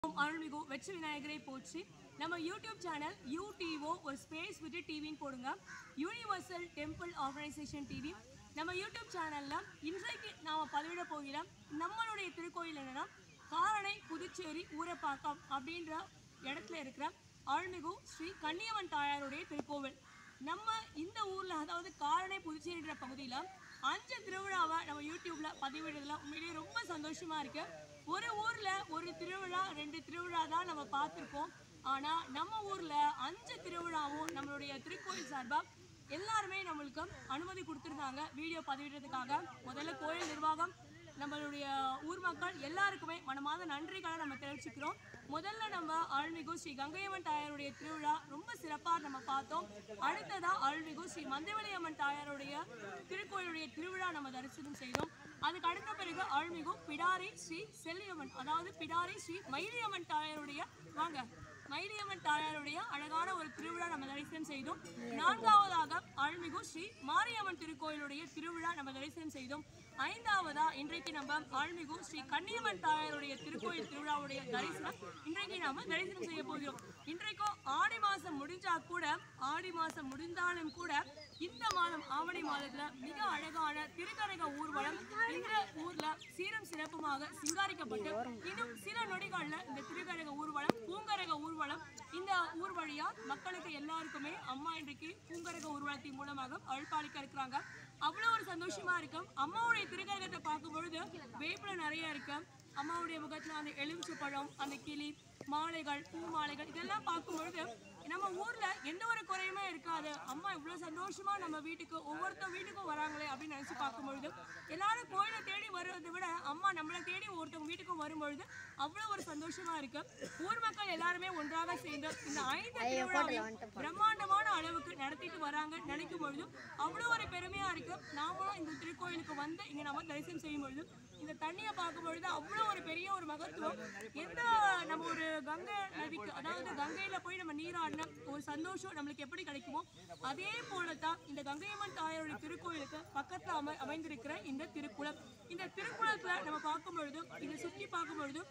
ஓம் அருள்மிகு வெற்றி விநாயகரை போற்றி நம்ம யூடியூப் சேனல் யூடிஓ ஒரு ஸ்பேஸ் விட்டு டிவின்னு போடுங்க யூனிவர்சல் டெம்பிள் ஆர்கனைசேஷன் டிவி நம்ம யூடியூப் சேனல்ல இன்றைக்கு நாம பதிவிட போகிற நம்மளுடைய திருக்கோயில் என்னன்னா காரணை புதுச்சேரி ஊரப்பாக்கம் அப்படின்ற இடத்துல இருக்கிற அருள்மிகு ஸ்ரீ கன்னியம்மன் தாயாருடைய திருக்கோவில் நம்ம இந்த ஊர்ல அதாவது காரணை புதுச்சேரின்ற பகுதியில அஞ்சு திருவிழாவை நம்ம யூடியூப்ல பதிவிடுறதுல உண்மையிலேயே ரொம்ப சந்தோஷமா இருக்கு ஒரு ஊர்ல ஒரு திருவிழா ரெண்டு திருவிழா தான் நம்ம பார்த்துருக்கோம் ஆனா நம்ம ஊர்ல அஞ்சு திருவிழாவும் நம்மளுடைய திருக்கோயில் சார்பா எல்லாருமே நம்மளுக்கு அனுமதி கொடுத்துருந்தாங்க வீடியோ பதிவிடுறதுக்காக முதல்ல கோயில் நிர்வாகம் நம்மளுடைய ஊர் மக்கள் எல்லாருக்குமே மனமாத நன்றிகளை நம்ம தெரிவிச்சுக்கிறோம் முதல்ல நம்ம அருள்மிகு ஸ்ரீ கங்கையம்மன் தாயாருடைய திருவிழா ரொம்ப சிறப்பாக நம்ம பார்த்தோம் அடுத்ததா அருள்மிகு ஸ்ரீ மந்தவெளி அம்மன் தாயாருடைய திருக்கோயிலுடைய திருவிழா நம்ம தரிசனம் செய்தோம் அதுக்கு அடுத்த பிறகு அருள்மிகு பிடாரி ஸ்ரீ செல்லியம்மன் அதாவது பிடாரி ஸ்ரீ மயிலியம்மன் தாயாருடைய வாங்க மயிலியம்மன் தாயாருடைய அழகான ஒரு திருவிழா நம்ம தரிசனம் செய்தோம் நான்காவதாக அருள்மிகு ஸ்ரீ மாரியம்மன் திருக்கோயிலுடைய திருவிழா நம்ம தரிசனம் செய்தோம் ஐந்தாவதா இன்றைக்கு நம்ம அருள்மிகு ஸ்ரீ கன்னியம்மன் தாயாருடைய திருக்கோயில் திருவிழாவுடைய தரிசனம் இன்றைக்கு நாம தரிசனம் செய்ய போகிறோம் இன்றைக்கும் ஆடி மாசம் முடிஞ்சா கூட ஆடி மாசம் முடிந்தாலும் கூட இந்த மாதம் ஆவணி மாதத்துல மிக அழகான திருக்கரக ஊர்வலம் இந்த ஊர்ல சீரம் சிறப்புமாக சிங்காரிக்கப்பட்டு இன்னும் சில நொடிகள்ல இந்த திருக்கரக ஊர்வலம் பூங்கரக ஊர்வலம் இந்த ஊர் வழியா மக்களுக்கு எல்லாருக்குமே அம்மா இன்றைக்கு பூங்கரக ஊர்வலத்தின் மூலமாக அழுப்பாளிக்க இருக்கிறாங்க அவ்வளோ ஒரு சந்தோஷமா இருக்கும் அம்மாவுடைய திருக்கரகத்தை பார்க்கும் பொழுது வேப்பில நிறைய இருக்கு அம்மாவுடைய முகத்துல அந்த எலுமிச்சை பழம் அந்த கிளி மாலைகள் பூ மாலைகள் இதெல்லாம் பார்க்கும் பொழுது நம்ம ஊர்ல எந்த ஒரு குறையுமே இருக்காது அம்மா இவ்வளவு சந்தோஷமா நம்ம வீட்டுக்கு ஒவ்வொருத்தர் வீட்டுக்கும் வராங்களே அப்படின்னு நினைச்சு பார்க்கும் பொழுது எல்லாரும் கோயிலை தேடி வருவதை விட அம்மா நம்மளை தேடி ஒருத்தவங்க வீட்டுக்கும் வரும்பொழுது அவ்வளவு ஒரு சந்தோஷமா இருக்கு ஊர் மக்கள் எல்லாருமே ஒன்றாக சேர்ந்து இந்த ஐந்து திருவிழாவையும் பிரம்மாண்டமான அளவுக்கு நடத்திட்டு வராங்க நினைக்கும் பொழுது அவ்வளவு ஒரு பெருமையா இருக்கு நாமளும் இந்த திருக்கோயிலுக்கு வந்து இங்க நம்ம தரிசனம் செய்யும் பொழுது இந்த தண்ணியை பார்க்கும் பொழுது அவ்வளவு ஒரு பெரிய ஒரு மகத்துவம் எந்த நம்ம ஒரு கங்கை நதிக்கு அதாவது கங்கையில போய் நம்ம நீராடின ஒரு சந்தோஷம் நம்மளுக்கு எப்படி கிடைக்குமோ அதே போலதான் இந்த கங்கையம்மன் தாயாருடைய திருக்கோயிலுக்கு பக்கத்துல அமை அமைந்திருக்கிற இந்த திருக்குளம் இந்த திருக்குளத்துல நம்ம பார்க்கும் பொழுது இதை சுற்றி பார்க்கும் பொழுது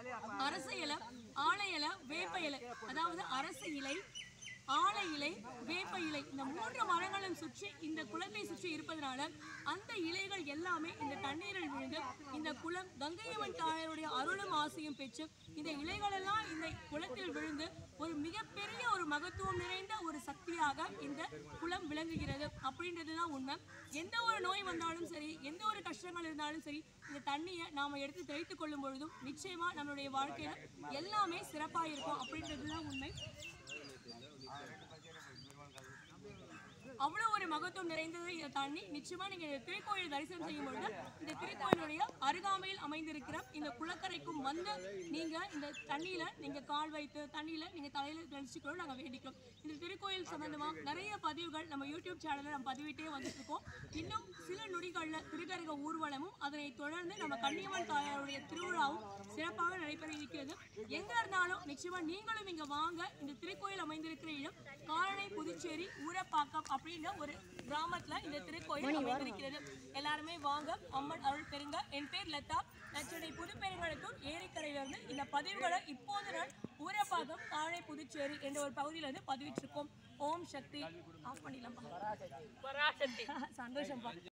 அரச இலை ஆலை இலை வேப்ப இலை அதாவது அரச இலை ஆலை இலை வேப்ப இலை இந்த மூன்று மரங்களும் சுற்றி இந்த குளத்தை சுற்றி இருப்பதனால அந்த இலைகள் எல்லாமே இந்த தண்ணீரில் விழுந்து இந்த குளம் கங்கையம்மன் தாயாருடைய அருளும் ஆசையும் பெற்று இந்த இலைகள் எல்லாம் இந்த குளத்தில் விழுந்து ஒரு மிகப்பெரிய ஒரு மகத்துவம் நிறைந்த ஒரு சக்தியாக இந்த குளம் விளங்குகிறது அப்படின்றதுதான் உண்மை எந்த ஒரு நோய் வந்தாலும் சரி எந்த ஒரு கஷ்டங்கள் இருந்தாலும் சரி இந்த தண்ணியை நாம எடுத்து தெளித்துக் கொள்ளும் பொழுதும் நிச்சயமா நம்மளுடைய வாழ்க்கையில எல்லாமே சிறப்பாக இருக்கும் அப்படின்றதுதான் உண்மை அவ்வளவு ஒரு மகத்துவம் நிறைந்தது இந்த தண்ணி நிச்சயமா நீங்க இந்த திருக்கோயில் தரிசனம் செய்யும் பொழுது இந்த திருக்கோயிலுடைய அருகாமையில் அமைந்திருக்கிற இந்த குளக்கரைக்கும் வந்து நீங்க இந்த தண்ணியில நீங்க கால் வைத்து தண்ணியில நீங்க தலையில தெளிச்சுக்கணும் நாங்க வேண்டிக்கிறோம் இந்த திருக்கோயில் சம்பந்தமா நிறைய பதிவுகள் நம்ம யூடியூப் சேனல்ல நம்ம பதிவிட்டே வந்துட்டு இருக்கோம் இன்னும் சில நொடிகள்ல திருக்கரக ஊர்வலமும் அதனை தொடர்ந்து நம்ம கன்னியம்மன் தாயாருடைய திருவிழாவும் சிறப்பாக நடைபெற இருக்கிறது எங்க இருந்தாலும் நிச்சயமா நீங்களும் இங்க வாங்க இந்த திருக்கோயில் அமைந்திருக்கிற இடம் காரணை புதுச்சேரி ஊரப்பாக்கம் அப்படின்ற ஒரு கிராமத்துல இந்த திருக்கோயில் அமைந்திருக்கிறது எல்லாருமே வாங்க அம்மன் அருள் பெறுங்க என் பேர் லதா நச்சுடை புதுப்பெருங்கலத்தூர் ஏரிக்கரையிலிருந்து இந்த பதிவுகளை இப்போது நான் ஊரப்பாக்கம் காரணை புதுச்சேரி என்ற ஒரு பகுதியில இருந்து பதிவிட்டிருக்கோம் ஓம் சக்தி ஆஃப் பண்ணிடலாம்ப்பா சந்தோஷம்ப்பா